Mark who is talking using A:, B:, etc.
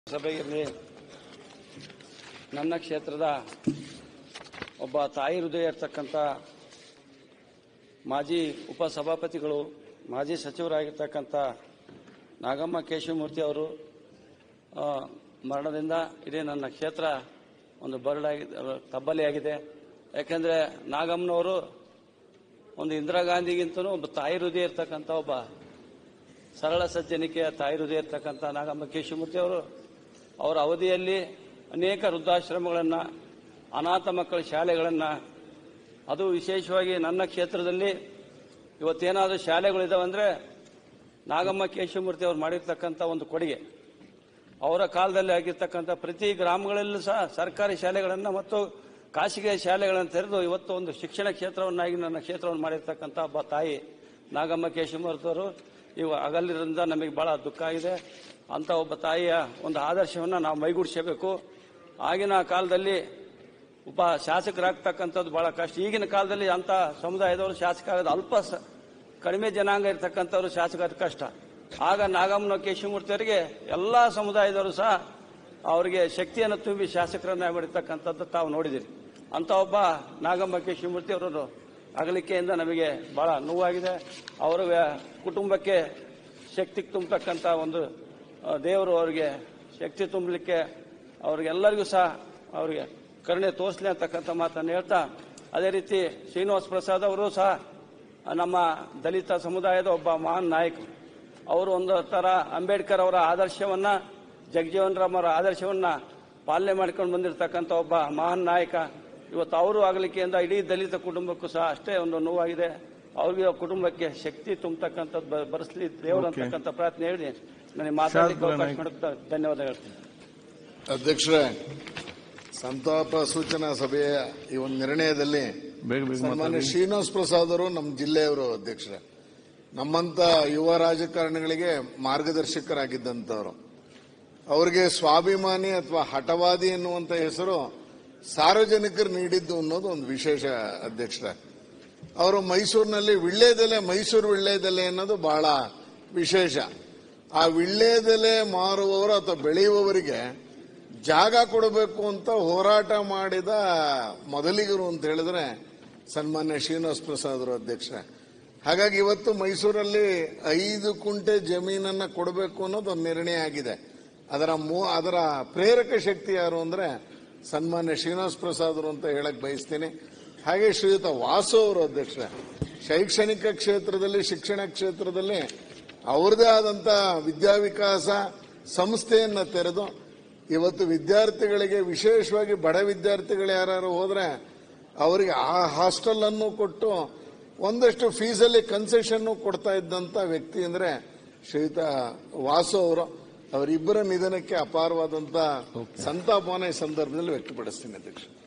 A: ಸಭೆಯಲ್ಲಿ ನನ್ನ ಕ್ಷೇತ್ರದ ಒಬ್ಬ ತಾಯಿ ಹೃದಯ ಇರ್ತಕ್ಕಂಥ ಮಾಜಿ ಉಪಸಭಾಪತಿಗಳು ಮಾಜಿ ಸಚಿವರಾಗಿರ್ತಕ್ಕಂಥ ನಾಗಮ್ಮ ಕೇಶವಮೂರ್ತಿ ಅವರು ಆ, ಮರಣದಿಂದ ಇಡೀ ನನ್ನ ಕ್ಷೇತ್ರ ಒಂದು ಬರಡಾಗಿ ತಬ್ಬಲಿಯಾಗಿದೆ ಯಾಕೆಂದರೆ ನಾಗಮ್ಮನವರು ಒಂದು ಇಂದಿರಾ ಗಾಂಧಿಗಿಂತನೂ ಒಬ್ಬ ತಾಯಿ ಹೃದಯ ಇರ್ತಕ್ಕಂಥ ಒಬ್ಬ ಸರಳ ಸಜ್ಜನಿಕೆಯ ತಾಯಿ ಹೃದಯ ಇರ್ತಕ್ಕಂಥ ನಾಗಮ್ಮ ಕೇಶವಮೂರ್ತಿ ಅವರು ಅವರ ಅವಧಿಯಲ್ಲಿ ಅನೇಕ ವೃದ್ಧಾಶ್ರಮಗಳನ್ನು ಅನಾಥ ಮಕ್ಕಳ ಶಾಲೆಗಳನ್ನು ಅದು ವಿಶೇಷವಾಗಿ ನನ್ನ ಕ್ಷೇತ್ರದಲ್ಲಿ ಇವತ್ತೇನಾದರೂ ಶಾಲೆಗಳಿದಾವೆ ಅಂದರೆ ನಾಗಮ್ಮ ಕೇಶವಮೂರ್ತಿ ಅವರು ಮಾಡಿರ್ತಕ್ಕಂಥ ಒಂದು ಕೊಡುಗೆ ಅವರ ಕಾಲದಲ್ಲಿ ಆಗಿರ್ತಕ್ಕಂಥ ಪ್ರತಿ ಗ್ರಾಮಗಳಲ್ಲೂ ಸಹ ಸರ್ಕಾರಿ ಶಾಲೆಗಳನ್ನು ಮತ್ತು ಖಾಸಗಿ ಶಾಲೆಗಳನ್ನು ತೆರೆದು ಇವತ್ತು ಒಂದು ಶಿಕ್ಷಣ ಕ್ಷೇತ್ರವನ್ನಾಗಿ ನನ್ನ ಕ್ಷೇತ್ರವನ್ನು ಮಾಡಿರ್ತಕ್ಕಂಥ ಒಬ್ಬ ತಾಯಿ ನಾಗಮ್ಮ ಕೇಶವಮೂರ್ತಿ ಅವರು ಇವು ಅಗಲಿರೋದ್ರಿಂದ ನಮಗೆ ಬಹಳ ದುಃಖ ಆಗಿದೆ ಅಂತ ಒಬ್ಬ ತಾಯಿಯ ಒಂದು ಆದರ್ಶವನ್ನು ನಾವು ಮೈಗೂಡಿಸಬೇಕು ಆಗಿನ ಕಾಲದಲ್ಲಿ ಉಪ ಶಾಸಕರಾಗ್ತಕ್ಕಂಥದ್ದು ಬಹಳ ಕಷ್ಟ ಈಗಿನ ಕಾಲದಲ್ಲಿ ಅಂತ ಸಮುದಾಯದವರು ಶಾಸಕರಾದ ಅಲ್ಪ ಸ- ಕಡಿಮೆ ಜನಾಂಗ ಇರ್ತಕ್ಕಂಥವ್ರು ಶಾಸಕರ ಕಷ್ಟ ಆಗ ನಾಗಮ್ಮನ ಕೇಶವಮೂರ್ತಿ ಅವರಿಗೆ ಎಲ್ಲ ಸಮುದಾಯದವರು ಸಹ ಅವರಿಗೆ ಶಕ್ತಿಯನ್ನು ತುಂಬಿ ಶಾಸಕರನ್ನ ಮಾಡಿರ್ತಕ್ಕಂಥದ್ದು ತಾವು ನೋಡಿದಿರಿ ಅಂತ ಒಬ್ಬ ನಾಗಮ್ಮ ಕೇಶವಮೂರ್ತಿ ಅವರನ್ನು ಅಗಲಿಕೆಯಿಂದ ನಮಗೆ ಬಹಳ ನೋವಾಗಿದೆ ಅವರ ವ್ಯ- ಕುಟುಂಬಕ್ಕೆ ಶಕ್ತಿ ತುಂಬತಕ್ಕಂಥ ಒಂದು ಆ, ದೇವರು ಅವರಿಗೆ ಶಕ್ತಿ ತುಂಬಲಿಕ್ಕೆ ಅವ್ರಿಗೆಲ್ಲರಿಗೂ ಸಹ ಅವರಿಗೆ ಕರುಣೆ ತೋರಿಸಲಿ ಅಂತಕ್ಕಂಥ ಮಾತನ್ನು ಹೇಳ್ತಾ ಅದೇ ರೀತಿ ಶ್ರೀನಿವಾಸ್ ಪ್ರಸಾದ್ ಅವರು ಸಹ ನಮ್ಮ ದಲಿತ ಸಮುದಾಯದ ಒಬ್ಬ ಮಹಾನ್ ನಾಯಕರು ಅವರು ಒಂದು ಥರ ಅಂಬೇಡ್ಕರ್ ಅವರ ಆದರ್ಶವನ್ನ ಜಗಜೀವನ್ ರಾಮ್ ಅವರ ಆದರ್ಶವನ್ನ ಪಾಲನೆ ಮಾಡ್ಕೊಂಡು ಬಂದಿರತಕ್ಕಂಥ ಒಬ್ಬ ಮಹಾನ್ ನಾಯಕ ಇವತ್ತು ಅವರು ಆಗಲಿಕ್ಕೆಯಿಂದ ಇಡೀ ದಲಿತ ಕುಟುಂಬಕ್ಕೂ ಸಹ ಅಷ್ಟೇ ಒಂದು ನೋವಾಗಿದೆ ಅವ್ರಿಗೆ ಆ ಕುಟುಂಬಕ್ಕೆ ಶಕ್ತಿ ತುಂಬತಕ್ಕಂಥದ್ದು ಬ- ಬರೆಸ್ಲಿ ದೇವರು
B: Okay.
A: ಅಂತಕ್ಕಂಥ ಪ್ರಾರ್ಥನೆ ಹೇಳಿ ನನಗೆ ಮಾತಾಡಲಿಕ್ಕೆ
B: ಶಾಸಕರ
A: ಅವಕಾಶ
B: ನಾಯ್ಕ.
A: ಮಾಡೋಕ್ಕೆ ಧನ್ಯವಾದ ಹೇಳ್ತೀನಿ
C: ಅಧ್ಯಕ್ಷರೇ ಸಂತಾಪ ಸೂಚನಾ ಸಭೆಯ ಈ ಒಂದು ನಿರ್ಣಯದಲ್ಲಿ
B: ಬೇಗ ಬೇಗ
C: ಸನ್ಮಾನ್ಯ
B: ಮಾತಾಡಿ
C: ಶ್ರೀನಿವಾಸ್ ಪ್ರಸಾದ್ ಅವರು ನಮ್ಮ ಜಿಲ್ಲೆಯವರು ಅಧ್ಯಕ್ಷರೇ ನಮ್ಮಂತ ಯುವ ರಾಜಕಾರಣಿಗಳಿಗೆ ಮಾರ್ಗದರ್ಶಕರಾಗಿದ್ದಂಥವ್ರು ಅವರಿಗೆ ಸ್ವಾಭಿಮಾನಿ ಅಥವಾ ಹಠವಾದಿ ಎನ್ನುವಂತ ಹೆಸರು ಸಾರ್ವಜನಿಕರು ನೀಡಿದ್ದು ಅನ್ನೋದು ಒಂದು ವಿಶೇಷ ಅಧ್ಯಕ್ಷರೇ ಅವರು ಮೈಸೂರಿನಲ್ಲಿ ವಿಳ್ಳೆದೆಲೆ ಮೈಸೂರು ವಿಳ್ಳೆದೆಲೆ ಅನ್ನೋದು ಬಹಳ ವಿಶೇಷ ಆ ವಿಳ್ಳೆದೆಲೆ ಮಾರುವವರು ಅಥವಾ ಬೆಳೆಯುವವರಿಗೆ ಜಾಗ ಕೊಡಬೇಕು ಅಂತ ಹೋರಾಟ ಮಾಡಿದ ಮೊದಲಿಗರು ಅಂತ ಹೇಳಿದ್ರೆ ಸನ್ಮಾನ್ಯ ಶ್ರೀನಿವಾಸ್ ಪ್ರಸಾದ್ ಅವರು ಅಧ್ಯಕ್ಷ ಹಾಗಾಗಿ ಇವತ್ತು ಮೈಸೂರಲ್ಲಿ ಐದು ಕುಂಟೆ ಜಮೀನನ್ನ ಕೊಡಬೇಕು ಅನ್ನೋದು ಒಂದು ನಿರ್ಣಯ ಆಗಿದೆ ಅದರ ಮೂ ಅದರ ಪ್ರೇರಕ ಶಕ್ತಿ ಯಾರು ಅಂದ್ರೆ ಸನ್ಮಾನ್ಯ ಶ್ರೀನಿವಾಸ್ ಪ್ರಸಾದ್ ಅವರು ಅಂತ ಹೇಳಕ್ ಬಯಸ್ತೀನಿ ಹಾಗೆ ಶ್ರೀಯುತ ವಾಸು ಅವರು ಅಧ್ಯಕ್ಷ ಶೈಕ್ಷಣಿಕ ಕ್ಷೇತ್ರದಲ್ಲಿ ಶಿಕ್ಷಣ ಕ್ಷೇತ್ರದಲ್ಲಿ ಅವರದೇ ಆದಂತ ವಿದ್ಯಾವಿಕಾಸ ಸಂಸ್ಥೆಯನ್ನ ತೆರೆದು ಇವತ್ತು ವಿದ್ಯಾರ್ಥಿಗಳಿಗೆ ವಿಶೇಷವಾಗಿ ಬಡ ವಿದ್ಯಾರ್ಥಿಗಳು ಯಾರು ಹೋದ್ರೆ ಅವರಿಗೆ ಆ ಹಾಸ್ಟೆಲ್ ಅನ್ನು ಕೊಟ್ಟು ಒಂದಷ್ಟು ಫೀಸಲ್ಲಿ ಕನ್ಸೆಷನ್ ಕೊಡ್ತಾ ಇದ್ದಂತ ವ್ಯಕ್ತಿ ಅಂದ್ರೆ ಶ್ರೀಯುತ ವಾಸು ಅವರು ಅವರಿಬ್ಬರ ನಿಧನಕ್ಕೆ ಅಪಾರವಾದಂತ ಸಂತಾಪವನ್ನು ಈ ಸಂದರ್ಭದಲ್ಲಿ ವ್ಯಕ್ತಪಡಿಸ್ತೀನಿ ಅಧ್ಯಕ್ಷ